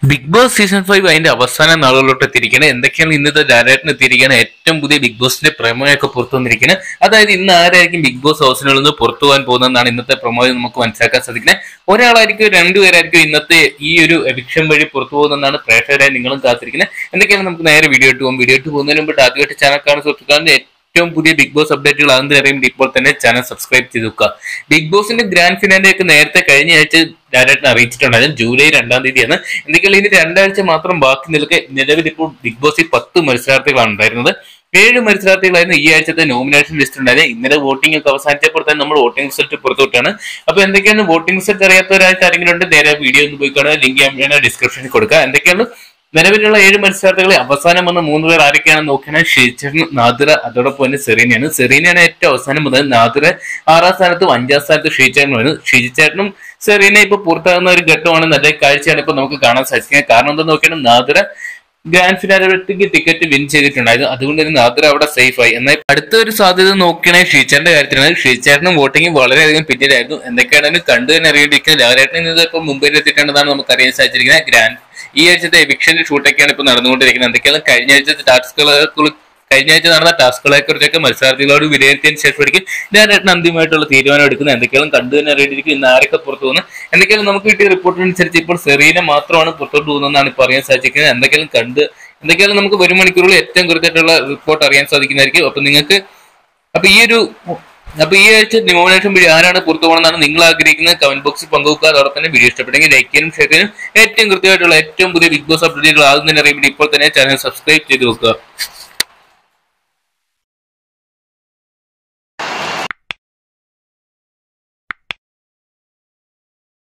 big boss season five അതിന്റെ അവസാന നാളുകളിലോട്ട് എത്തിയിരിക്കുന്നത് എന്തൊക്കെയാണ് ഇന്നത്തെ ഡയറക്ടറിന് എത്തിയിരിക്കുന്നത് ഏറ്റവും പുതിയ ബിഗ് ബോസിന്റെ പ്രമോയൊക്കെ പുറത്തു വന്നിരിക്കുന്നത് അതായത് ഇന്ന് ആരായിരിക്കും ബിഗ് ബോസ് ഹൗസിനുള്ളിൽ നിന്ന് പുറത്തു പോകാൻ പോകുന്നതെന്നാണ് ഇന്നത്തെ പ്രമോ നമുക്ക് മനസ്സിലാക്കാൻ സാധിക്കുന്നത് ഒരാളായിരിക്കും രണ്ടുപേരായിരിക്കും ഇന്നത്തെ ഈ ഒരു എവിക്ഷൻ വഴി പുറത്തു പോകുന്നതെന്നാണ് പ്രേക്ഷകരായി നിങ്ങളും കാത്തിരിക്കുന്നത് എന്തൊക്കെയാണ് നമുക്ക് നേരെ വീഡിയോ ഇട്ട് പോകും വീഡിയോ ഇട്ട് പോകുന്നതിന് മുമ്പ് ആദ്യമായിട്ട് ചാനൽ കാണുന്ന സുഹൃത്തുക്കളുടെ ഏറ്റവും പുതിയ ബിഗ് ബോസ് അപ്ഡേറ്റുകൾ ആകുന്ന അറിയുമ്പോൾ ഇപ്പോൾ തന്നെ ചാനൽ സബ്സ്ക്രൈബ് ചെയ്ത് വെക്കുക ബിഗ് ബോസിന്റെ ഗ്രാൻഡ് ഫിനാലെ ഒക്കെ നേരത്തെ കഴിഞ്ഞ ആഴ്ച ഡയറക്ടർ അറിയിച്ചിട്ടുണ്ടായിരുന്നു ജൂലൈ രണ്ടാം തീയതിയാണ് എന്തൊക്കെയാണ് ഇനി രണ്ടാഴ്ച മാത്രം ബാക്കി നിൽക്കെ നിലവിൽ ഇപ്പോൾ ബിഗ് ബോസിൽ പത്ത് മത്സരാർത്ഥികളാണ് ഉണ്ടായിരുന്നത് ഏഴ് മത്സരാർത്ഥികളായിരുന്നു ഈ ആഴ്ചത്തെ നോമിനേഷൻ ലിസ്റ്റ് ഉണ്ടായത് ഇന്നലെ വോട്ടിംഗ് ഒക്കെ അവസാനിച്ചപ്പോൾ തന്നെ നമ്മൾ വോട്ടിംഗ് റിസൾട്ട് പുറത്തുവിട്ടാണ് അപ്പൊ എന്തൊക്കെയാണ് വോട്ടിംഗ് റിസൾട്ട് അറിയാത്തവരായിട്ട് ആരെങ്കിലും ഉണ്ട് നേരെ വീഡിയോ ഒന്ന് പോയി കാണുക ലിങ്ക് ഞാൻ ഡിസ്ക്രിപ്ഷനിൽ കൊടുക്കുക എന്തൊക്കെയാണ് നിലവിലുള്ള ഏഴ് മത്സരാർത്ഥികളെ അവസാനം വന്ന മൂന്ന് പേർ ആരൊക്കെയാണെന്ന് നോക്കിയാൽ ഷീച്ചൻ നാദിറ അതോടൊപ്പം തന്നെ സെറീനയാണ് സെറീനയാണ് ഏറ്റവും അവസാനം മുതൽ നാദിറ ആറാം സ്ഥാനത്തും അഞ്ചാം സ്ഥാനത്തും ഷീച്ചേട്ടനും വരുന്നത് ഷീച്ചേട്ടനും സെറീന ഇപ്പൊ പുറത്താകുന്ന ഒരു ഘട്ടമാണ് നല്ല കാഴ്ചയാണ് ഇപ്പൊ നമുക്ക് കാണാൻ സാധിക്കുന്നത് കാരണം എന്താ നോക്കിയാൽ നാദിറ ഗ്രാൻഡ് ഫിനാലിലേക്ക് ടിക്കറ്റ് വിൻ ചെയ്തിട്ടുണ്ടായിരുന്നു അതുകൊണ്ട് തന്നെ നാദിറ അവിടെ സേഫ് ആയി എന്നാൽ അടുത്ത ഒരു സാധ്യത നോക്കുകയാണെങ്കിൽ ഷീച്ചറിന്റെ കാര്യത്തിലാണ് ഷീച്ചറിനും വോട്ടിംഗ് വളരെയധികം പിന്നിലായിരുന്നു എന്തൊക്കെയാണ് കണ്ടു തന്നെ അറിയേണ്ടിയിരിക്കുന്നത് ലാലേട്ടൻ ഇത് ഇപ്പൊ മുംബൈയിൽ എത്തിയിട്ടുണ്ടെന്നാണ് നമുക്ക് അറിയാൻ സാധിച്ചിരിക്കുന്നത് ഗ്രാൻഡ് ഈ ആഴ്ചത്തെ എവിക്ഷന്റെ ഷൂട്ടൊക്കെയാണ് ഇപ്പൊ നടന്നുകൊണ്ടിരിക്കുന്നത് എന്തൊക്കെയാണ് കഴിഞ്ഞ ആഴ്ചത്തെ ടാസ്കുകളെ കഴിഞ്ഞ ആഴ്ച നടന്ന ടാസ്കുകളെ കുറിച്ചൊക്കെ മത്സരാർത്ഥികളോട് വിലയിരുത്തിയതിനു ശേഷമായിരിക്കും ലാലേട്ടൻ അന്തിമമായിട്ടുള്ള തീരുമാനം എടുക്കുന്നത് എന്തൊക്കെയാണ് കണ്ടു തന്നെ അറിയേണ്ടിയിരിക്കും ഇന്ന് ആരൊക്കെ പുറത്തു പോകുന്നത് എന്തൊക്കെയാണ് നമുക്ക് കിട്ടിയ റിപ്പോർട്ടിനനുസരിച്ച് ഇപ്പോൾ സെറീന മാത്രമാണ് പുറത്തോട്ട് പോകുന്നതെന്നാണ് ഇപ്പോൾ അറിയാൻ സാധിക്കുന്നത് എന്തൊക്കെയാണ് കണ്ട് എന്തൊക്കെയാണ് നമുക്ക് ഒരു മണിക്കൂറിൽ ഏറ്റവും കൃത്യമായിട്ടുള്ള റിപ്പോർട്ട് അറിയാൻ സാധിക്കുന്നതായിരിക്കും അപ്പൊ നിങ്ങൾക്ക് അപ്പൊ ഈ ഒരു അപ്പൊ ഈ ആഴ്ച നോമിനേഷൻ വഴി ആരാണ് പുറത്തു പോകണമെന്നാണ് നിങ്ങൾ ആഗ്രഹിക്കുന്നത് കമന്റ് ബോക്സിൽ പങ്കുവെക്കുക അതോടൊപ്പം തന്നെ വീഡിയോ ഇഷ്ടപ്പെട്ടെങ്കിൽ ലൈക്ക് ചെയ്യാനും ഷെയർ ചെയ്യാനും ഏറ്റവും കൃത്യമായിട്ടുള്ള ഏറ്റവും പുതിയ ബിഗ് ബോസ് അപ്ഡേറ്റുകൾ ആദ്യം തന്നെ അറിയുമ്പോൾ ഇപ്പോൾ തന്നെ ചാനൽ സബ്സ്ക്രൈബ് ചെയ്ത് വെക്കുക